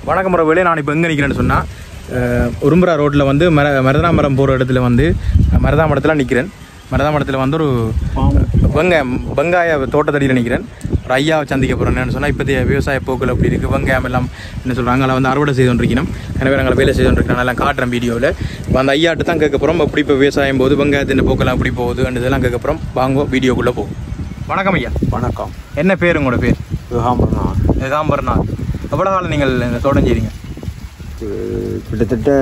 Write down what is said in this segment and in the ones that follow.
வணக்கம் முறை நான் இப்போ எங்கே நிற்கிறேன்னு சொன்னால் உரும்புரா ரோட்டில் வந்து மர மருதா மரம் போகிற இடத்துல வந்து மருதா மரத்தில் நிற்கிறேன் மருதா மரத்தில் வந்து ஒரு வெங்காயம் வெங்காய தோட்டத்தடியில் நிற்கிறேன் ஒரு ஐயாவை சந்திக்க போகிறேன்னு சொன்னால் இப்போதைய விவசாய போக்குகள் அப்படி இருக்குது வெங்காயம் எல்லாம் என்ன சொல்கிறாங்க அங்கே வந்து அறுவடை செய்து கொண்டிருக்கணும் எனவே நாங்கள் வேலை செய்து கொண்டிருக்கிறோம் எல்லாம் காட்டுறேன் வீடியோவில் இப்போ அந்த ஐயாட்டு தான் கேட்க போகிறோம் அப்படி இப்போ விவசாயம் போகுது வெங்காயத்தின் போக்கெல்லாம் எப்படி போகுது இதெல்லாம் கேட்க போகிறோம் வாங்க வீடியோக்குள்ளே போகும் வணக்கம் ஐயா வணக்கம் என்ன பேர் உங்களோட பேர் விகாம்பரநாத் ஏகாம்பரநாத் எவ்வளோ நாள் நீங்கள் இந்த தோட்டம் செய்றீங்க கிட்டத்தட்ட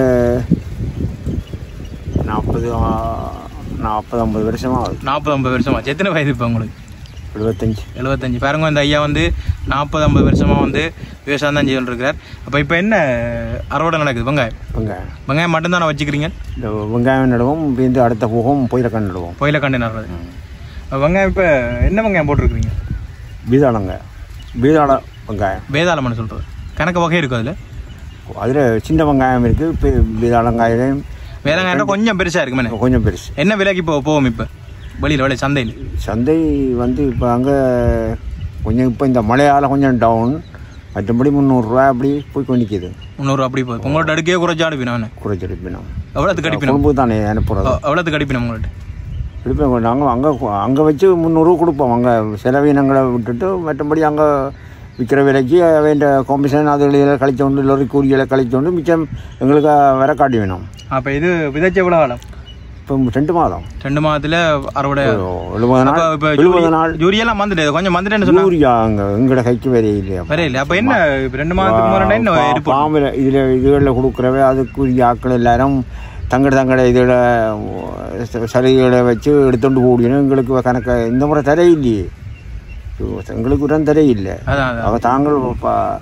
நாற்பது நாற்பது ஐம்பது வருஷமாக ஆகுது நாற்பது ஐம்பது வருஷமாச்சு எத்தனை வயது இப்போ உங்களுக்கு எழுபத்தஞ்சு எழுபத்தஞ்சு பாருங்க இந்த ஐயா வந்து நாற்பது ஐம்பது வருஷமாக வந்து விவசாயம் தான் செய்துட்டு இருக்கிறார் அப்போ இப்போ என்ன அறுவடை நடக்குது வெங்காயம் வெங்காயம் வெங்காயம் மட்டும்தானே வச்சுக்கிறீங்க இந்த வெங்காயம் நடுவோம் இந்த அடுத்த போகும் புயலக்காய் நடுவோம் புயல கண்டு நடுறது அப்ப வெங்காயம் இப்போ என்ன வெங்காயம் போட்டிருக்கிறீங்க பீதாளங்க பீதாள வெங்காயம் வேதாளம்னு சொல்கிறது கணக்கு வகை இருக்கும் அதில் அதில் சின்ன வெங்காயம் இருக்குது பீதாளங்காயம் வேதாங்காயம் கொஞ்சம் பெருசாக இருக்குமே கொஞ்சம் பெருசு என்ன விலைக்கு இப்போ போவோம் இப்போ வெளியில் விலை சந்தையில் சந்தை வந்து இப்போ அங்கே கொஞ்சம் இப்போ இந்த மழையால் கொஞ்சம் டவுன் மற்றபடி முந்நூறுரூவா அப்படி போய் கொண்டிக்குது முந்நூறு அப்படி போகுது உங்கள்ட்ட அடுக்கே குறைச்சி அனுப்பினோம் என்ன குறைச்செடுப்பினோம் எவ்வளோத்துக்கு அடிப்பினோம் குடும்பம் தானே அனுப்புறது எவ்வளோத்துக்கு அடிப்பினோம் உங்கள்கிட்ட எடுப்பேன் நாங்கள் அங்கே அங்கே வச்சு முந்நூறுரூவா கொடுப்போம் அங்கே செலவினங்களை விட்டுட்டு மற்றபடி அங்கே விற்கிற விலைக்கு வேண்ட காம்படிஷன் அதுகளை கழிச்சோண்டு லொரி கூலிகளை கழிச்சோண்டு மிச்சம் எங்களுக்கு வர காட்டி வேணும் அப்போ இது விதைச்ச எவ்வளோ காலம் இப்போ ரெண்டு மாதம் ரெண்டு மாதத்துல அறுவடை எழுபது அப்ப நாள் இப்ப எழுபது நாள் யூரியெல்லாம் வந்துட்டு கொஞ்சம் வந்துட்டேன்னு சொன்னா யூரியா அங்கே எங்கட கைக்கு வேற இல்லையா வேற இல்லை அப்ப என்ன இப்ப ரெண்டு மாதத்துக்கு முன்னாடி என்ன இருப்பு பாம்பில் இதில் இதுகளில் கொடுக்குறவே அதுக்குரிய ஆட்கள் எல்லாரும் தங்கட தங்கட இதில் சலுகைகளை வச்சு எடுத்துட்டு கூடியணும் எங்களுக்கு கணக்கு இந்த முறை தர இல்லையே எங்களுக்கு உடன் தர இல்லை அதான் அதான் அவ தாங்கள் ப-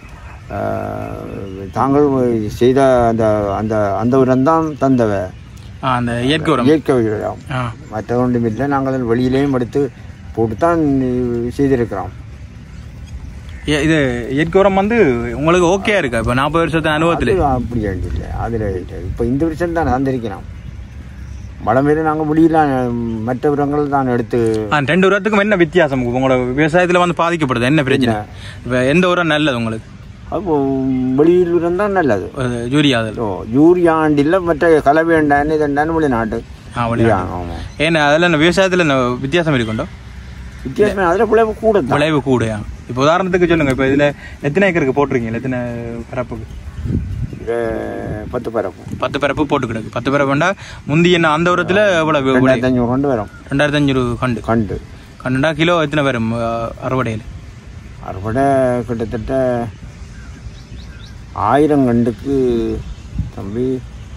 ஆஹ், தாங்கள் செய்த அந்த அந்த அந்த உரம் தான் தந்தவ ஆ, அந்த இயற்கை உரம் இயற்கை உரம் ஆ மற்ற ஒன்றும் இல்லை நாங்கள் வெளியிலேயும் எடுத்து போட்டு தான் செய்திருக்கிறோம் ஏ- இது இயற்கை உரம் வந்து உங்களுக்கு ஓகே இருக்கா இப்ப நாற்பது வருஷத்து அனுபவத்துல அது அப்படி இல்லை அதில் இப்போ இந்த வருஷம் தான் தந்திருக்கிறோம் மழை மீது நாங்கள் வெளியில மற்ற உரங்கள் தான் எடுத்து ஆ, ரெண்டு உரத்துக்கும் என்ன வித்தியாசம் உங்களோட விவசாயத்துல வந்து பாதிக்கப்படுது என்ன பிரச்சனை இப்ப எந்த உரம் நல்லது உங்களுக்கு அப்போ வெளியில் உரம் தான் நல்லது அது யூரியா அதில் ஓ யூரியா ஆண்டில் மற்ற கலவை வேண்டான்னு இதெண்டான்னு வெளிநாட்டு ஆ வழி ஆமாம் ஏன்னா அதில் என்ன விவசாயத்தில் என்ன வித்தியாசம் இருக்குண்டோ வித்தியாசம் அதில் பிள்ளைவு கூட தான் விளைவு கூடயா இப்போ உதாரணத்துக்கு சொல்லுங்க இப்போ இதுல எத்தனை ஏக்கருக்கு போட்டிருக்கீங்க எத்தனை பரப்புக்கு இது பத்து பரப்பு பத்து பரப்பு போட்டு கிடக்கு பத்து பரப்புண்டா முந்தி என்ன அந்த உரத்துல எவ்வளவு விலை? ரெண்டாயிரத்தி அஞ்சூறு கொண்டு வரும் ரெண்டாயிரத்தி அஞ்சூறு கண்டு கண்டு கண்டுண்டா கிலோ எத்தனை வரும் அஹ், அறுவடையில் அறுவடை கிட்டத்தட்ட ஆயிரம் கண்டுக்கு தம்பி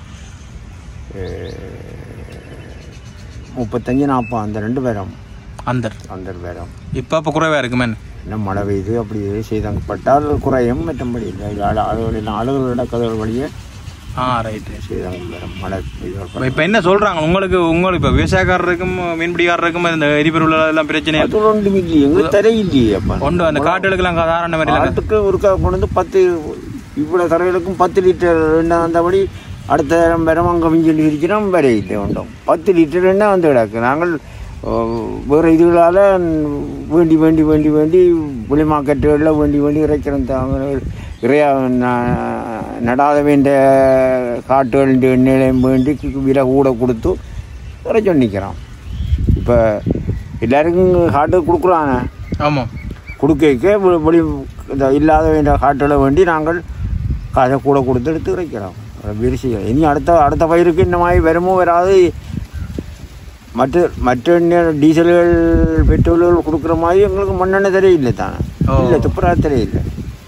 முப்பத்தஞ்சு நாற்பது அந்த ரெண்டு பேரும் அந்த அந்த பேரும் இப்போ அப்போ குறைவா இருக்குமே என்ன மழை பெய்யுது அப்படி செய்தாங்க பட்டால் குறையும் மற்றபடி இல்லை இது ஆளு- ஆளுகளின் ஆளுகளோட கதவுகள் வழியே ஆ ரைட்டு செய்தாங்க பேரும் மழை பெய்தால் இப்போ என்ன சொல்றாங்க உங்களுக்கு உங்களுக்கு இப்போ விவசாயக்காரருக்கும் மீன்பிடிக்காரருக்கும் இந்த எரிபொருள் எல்லாம் பிரச்சனை அது ஒன்றும் இல்லையே எங்களுக்கு தர இல்லையே அப்போ கொண்டு அந்த காட்டுகளுக்கெல்லாம் சாதாரண மாதிரி இல்லை ஆட்டுக்கு ஒரு க- கொண்டு வந்து பத்து இவ்வளோ தரைகளுக்கும் பத்து லிட்டர் என்ன வந்தபடி அடுத்த நேரம் பெறம் அங்கே மிஞ்சி இருக்கிறோம் வேற இல்லை உண்டோம் பத்து லிட்டர் என்ன வந்து கிடக்கு நாங்கள் ஓ, வேறு இதுகளால் வேண்டி வேண்டி வேண்டி வேண்டி புளி மார்க்கெட்டுகளில் வேண்டி வேண்டி இறைக்கிறோம் தாங்க இறையா ந- நடாத வேண்டிய காட்டுகள் எண்ணெயிலையும் வேண்டி விலை கூட கொடுத்து இறைச்சி நிற்கிறோம் இப்போ எல்லாருக்கும் காட்டு கொடுக்குறாங்க ஆமாம் கொடுக்க வெளி இந்த இல்லாத வேண்டிய காட்டுகளை வேண்டி நாங்கள் காசை கூட கொடுத்து எடுத்து வைக்கிறோம் விரிசி இனி அடுத்த அடுத்த பயிருக்கு இந்த மாதிரி வருமோ வராது மற்ற மற்ற எண்ணெய் டீசல்கள் பெட்ரோல்கள் கொடுக்குற மாதிரி எங்களுக்கு மண்ணெண்ணெய் தெரியல தானே ஓ. இல்லை துப்புரா தெரியல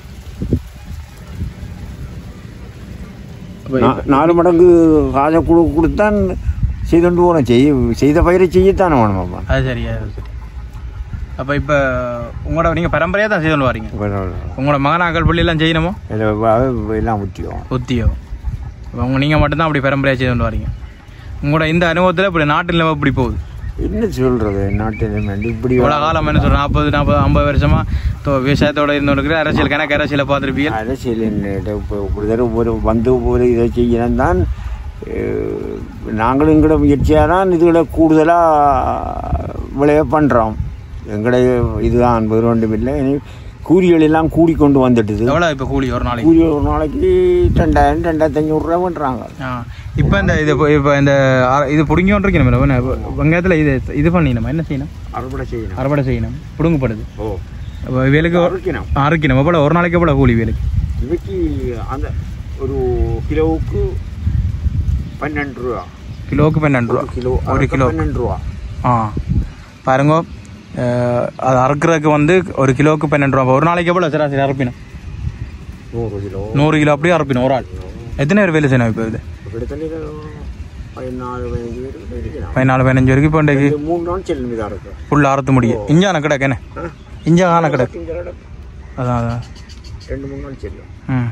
நா- நாலு மடங்கு காசை கொடு கொடுத்தான் செய்துண்டு போகணும் செய்ய செய்த பயிரை செய்யத்தானே வேணும் அப்போ அது சரி அது சரி அப்போ இப்போ உங்களோட நீங்கள் பரம்பரையாக தான் செய்து கொண்டு வரீங்க உங்களோட மகனாக்கள் பள்ளியெல்லாம் செய்யணுமோ எல்லாம் ஊற்றியும் ஒத்தியோ இப்போ உங்க நீங்கள் மட்டும்தான் அப்படி பரம்பரையாக செய்து கொண்டு வரீங்க உங்களோட இந்த அனுபவத்தில் இப்படி நாட்டு நிலவு இப்படி போகுது என்ன சொல்றது நாட்டில் வேண்டி இப்படி இவ்வளோ காலம் என்ன சொல்கிறேன் நாற்பது நாற்பது ஐம்பது வருஷமா தோ விவசாயத்தோட இருந்தவங்களுக்கு அரசியல் கணக்கு அரசியலை பார்த்துருப்பீங்க அரசியல் இப்போ ஒரு தடவை ஒரு வந்து ஒரு இதை செய்யணும் தான் அஹ், நாங்களும் எங்களோட முயற்சியாக தான் இதுகளை கூடுதலாக விளைய பண்ணுறோம் எங்களுடைய இதுதான் வேறு ஒன்றும் இல்லை இனி கூலிகள் எல்லாம் கூடி கொண்டு வந்துட்டுது எவ்வளோ இப்போ கூலி ஒரு நாளைக்கு கூலி ஒரு நாளைக்கு ரெண்டாயிரம் ரெண்டாயிரத்தி ஐநூறுரூவா பண்ணுறாங்க ஆ இப்போ இந்த இது இப்போ இந்த அ- இது பிடுங்கி கொண்டிருக்கணும் வெங்காயத்தில் இது இது பண்ணிடணும் என்ன செய்யணும் அறுவடை செய்யணும் அறுவடை செய்யணும் பிடுங்கப்படுது ஓ அப்ப வேலுக்கு ஒரு- அறுக்கணும் அறுக்கணும் எவ்வளோ ஒரு நாளைக்கு எவ்வளோ கூலி வேலுக்கு இவைக்கு அந்த ஒரு கிலோவுக்கு பன்னெண்டு ரூபா கிலோவுக்கு பன்னெண்டு ரூபா ஒரு கிலோ ஒரு அறுக்க கிலோ பன்னெண்டு ரூபா ஆ பாருங்க அஹ், அது அறுக்கிறதுக்கு வந்து ஒரு கிலோவுக்கு பன்னெண்டு ரூபா அப்ப ஒரு நாளைக்கு எவ்வளோ சராசரி அறுப்பினும் நூறு கிலோ நூறு கிலோ அப்படியே அறுப்பினும் ஒரு ஆள் எத்தனை பேர் வேலை செய்யணும் இப்போ இது கிட்டத்தட்ட பதினாலு பதினஞ்சு பேர் இருக்கிறான் பதினாலு பதினஞ்சு வரைக்கும் இப்போ இன்றைக்கு இது மூணு நாள் செல்லும் இதாக இருக்கு ஃபுல்லாக அறுத்து முடியும் இஞ்சான கிடக்கு என்ன இஞ்சான கிடக்கு இந்த இடம் அதான் அதான் ரெண்டு மூணு நாள் செல்லும் ம்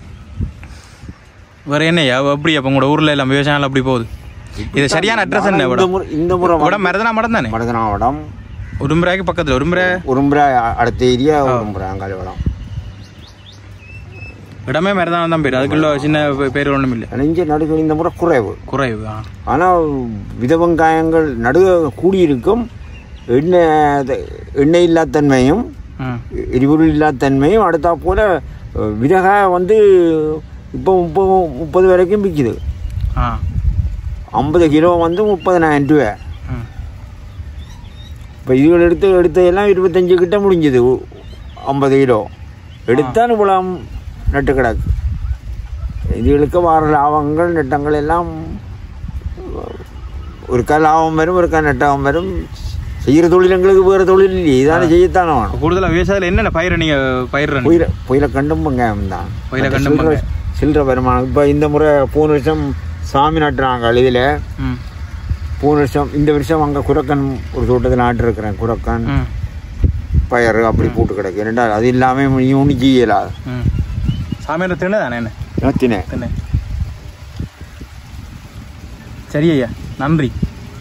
வேற என்னய்யா எப்படி அப்போ உங்களோட ஊரில் எல்லாம் விவசாயம் எல்லாம் அப்படி போகுது இது சரியான அட்ரஸ் என்ன இந்த இடம் முறை இந்த முறை இடம் மருதனா மடம் தானே மடதனாவடம் உடும்புறாய்க்கு பக்கத்தில் உடும்புற உரும்புரை அடுத்த ஏரியா உரும்புரை அங்கால வடம் இடமே மருதானம் தான் பேர் அதுக்குள்ள சின்ன பே- பேர் ஒன்றும் இல்லை ஆனால் இங்கே நடுக்கு இந்த முறை குறைவு குறைவு ஆ ஆனால் வித வெங்காயங்கள் நடுக கூடியிருக்கும் எண்ணெய் அது- எண்ணெய் இல்லாத்தன்மையும் ம் எரிபொருள் இல்லாத்தன்மையும் அடுத்தா போல அஹ், விதகாய வந்து இப்போ முப்பது முப்பது வரைக்கும் விற்கிது ஆ ஐம்பது கிலோ வந்து முப்பதனாயிரம் ரூபா ம் இப்போ இதுகள் எடுத்து எடுத்ததெல்லாம் இருபத்தஞ்சு கிட்ட முடிஞ்சது ஐம்பது கிலோ எடுத்தான் இவ்வளோ நட்டு கிடக்கு இதுகளுக்கு வர லாபங்கள் நட்டங்கள் எல்லாம் ஒருக்கா லாபம் வரும் ஒருக்கா நட்டாகம் வரும் செய்கிற தொழில் எங்களுக்கு வேறு தொழில் இல்லையே இதானே செய்யத்தானே வேணும் கூடுதலாக விவசாயத்தில் என்னென்ன பயிர் நீங்கள் பயிர் புயல புயல கண்டும் வெங்காயம் தான் புயல கண்டும் சில்லற- சில்லற வருமானம் இப்போ இந்த முறை போன வருஷம் சாமி நட்டுறாங்க இதில் ம் போன வருஷம் இந்த வருஷம் அங்கே குரக்கன் ஒரு தோட்டத்தில் நாட்டிருக்கிறேன் குரக்கன் ம் பயிர் அப்படி போட்டு கிடக்கு என்னடா அது இல்லாமல் நீ ஒன்றும் செய்யலாது ம் சாமியோட திண்ணை தானே என்ன நத்தினே திண்ணை சரி ஐயா நன்றி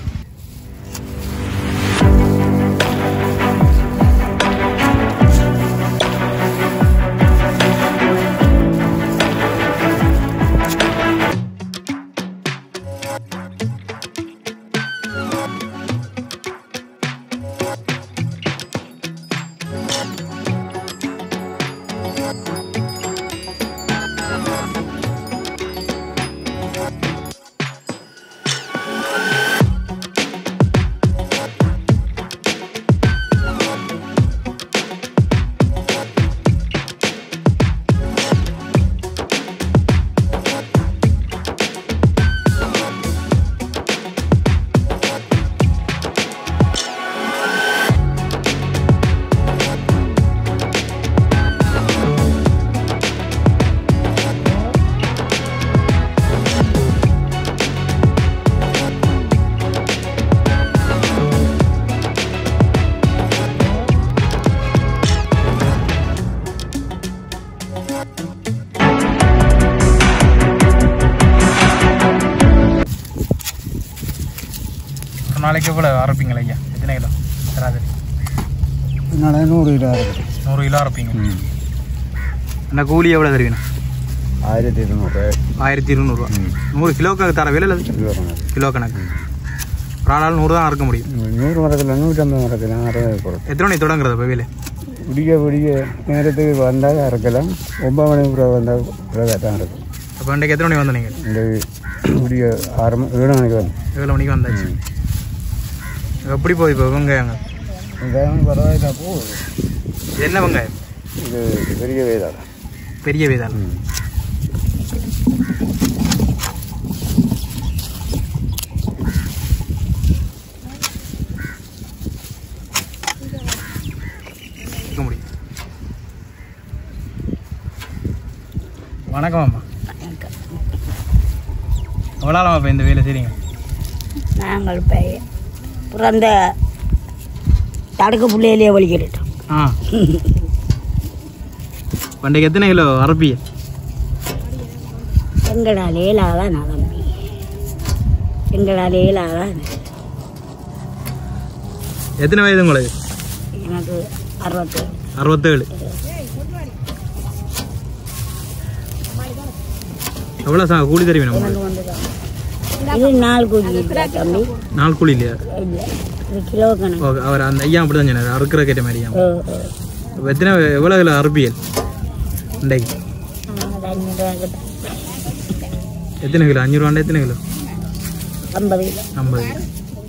ஒரு நாளைக்கு எவ்வளோ அரைப்பீங்களா ஐயா எத்தனை கிலோ சராசரி என்னால் நூறு கிலோ இருக்குது நூறு கிலோ அரைப்பீங்க அந்த கூலி எவ்வளோ தருவீங்க ஆயிரத்தி இருநூறு ஆயிரத்தி இருநூறுவா நூறு கிலோவுக்கு தர விலை இல்லை கிலோ கணக்கு ஒரு ஆளால் நூறு தான் அறுக்க முடியும் நூறு மரத்தில் நூற்றம்பது மரத்தில் அறுபது கொடுக்கும் எத்தனை மணி தொடங்குறது இப்போ வேலை விடிய விடிய நேரத்துக்கு வந்தால் அறுக்கலாம் ஒன்பது மணி பிறகு வந்தால் பிறகு தான் இருக்கும் அப்போ இன்றைக்கு எத்தனை மணி வந்தீங்க இந்த விடிய ஆறு மணி ஏழு மணிக்கு வந்து ஏழு மணிக்கு வந்தாச்சு எப்படி போகுது இப்போ வெங்காயங்க வெங்காயம் பரவாயில்ல போகுது இது என்ன வெங்காயம் இது பெரிய வேதாளம் பெரிய வேதாள் இருக்க முடியும் வணக்கம் அம்மா எவ்வளோ இப்போ இந்த வேலை செய்றீங்க நாங்கள் இப்போ பிறந்த தடுக்க பிள்ளையிலேயே வலிக்கிட்டோம் ஆ பண்டைக்கு எத்தனை கிலோ அரப்பிய எங்களால் ஏழாதான் நான் தம்பி எங்களால் ஏழாதான் எத்தனை வயது உங்களுக்கு எனக்கு அறுபத்து அறுபத்தேழு எவ்வளோ சா கூலி தருவீங்க உங்களுக்கு எனக்கு வந்து இது நாலு கூலி இருக்கா தம்பி நாலு கூலி இல்லையா இல்லை இது கிலோ கணக்கு ஓகே அவர் அந்த ஐயா அப்படி தான் சொன்னார் அறுக்கிற கேட்ட மாதிரியா ஓ, ஓ. இப்போ எத்தனை எவ்வளோ கிலோ அறுப்பியல் இன்றைக்கு நாங்கள் அஞ்சூறுவா கிட்ட எத்தனை கிலோ அஞ்சூறுவாண்டா எத்தனை கிலோ ஐம்பது கிலோ ஐம்பது கிலோ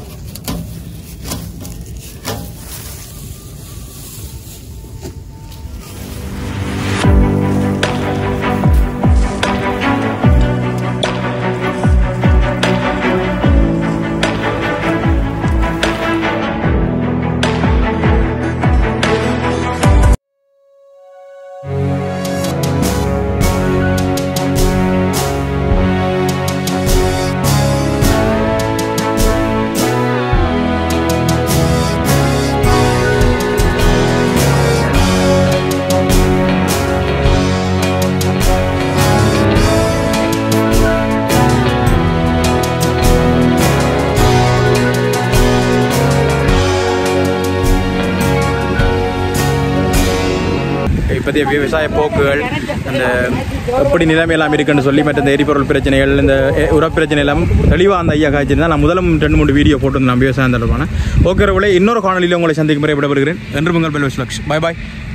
இப்போதைய விவசாய போக்குகள் அந்த எப்படி நிலைமையெல்லாம் இருக்குன்னு சொல்லி மற்ற இந்த எரிபொருள் பிரச்சனைகள் இந்த எ- உரப் பிரச்சனை எல்லாம் தெளிவாக அந்த ஐயா காய்ச்சிருந்தா நான் முதலும் ரெண்டு மூணு வீடியோ போட்டு நான் விவசாயம் தொடர்பான ஓகே இன்னொரு காணொலியில் உங்களை சந்திக்கும் முறை விடப்படுகிறேன் என்று உங்கள் பெல்வஸ் லக்ஷ் பாய் பாய்